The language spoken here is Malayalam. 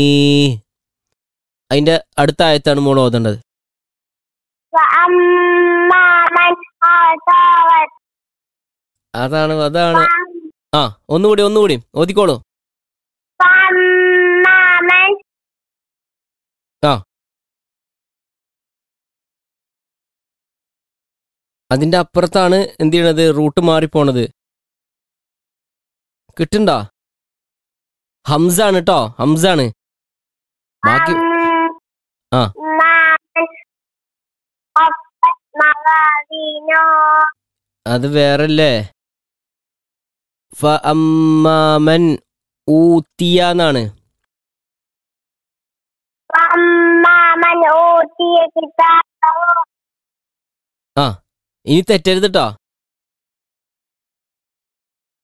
അതിന്റെ അടുത്ത ആയത്താണ് മോൾ ഓതേണ്ടത് وأما من أعطى واتقى അതാണ് അതാണ് ആ ഒന്നുകൂടി ഒന്നുകൂടി ഓതിക്കോളൂ فأما من അതിന്റെ അപ്പുറത്താണ് എന്ത് ചെയ്യണത് റൂട്ട് മാറിപ്പോണത് കിട്ടുണ്ടോ ഹംസാണ് കേട്ടോ ഹംസാണ് ബാക്കി ആ. أما من خفت موازينه അത് വേറല്ലേ ഫ അമ്മാമൻ ഊത്തിയ എന്നാണ് وأما من أوتي كتابه ഇനി തെറ്റരുത് കേട്ടോ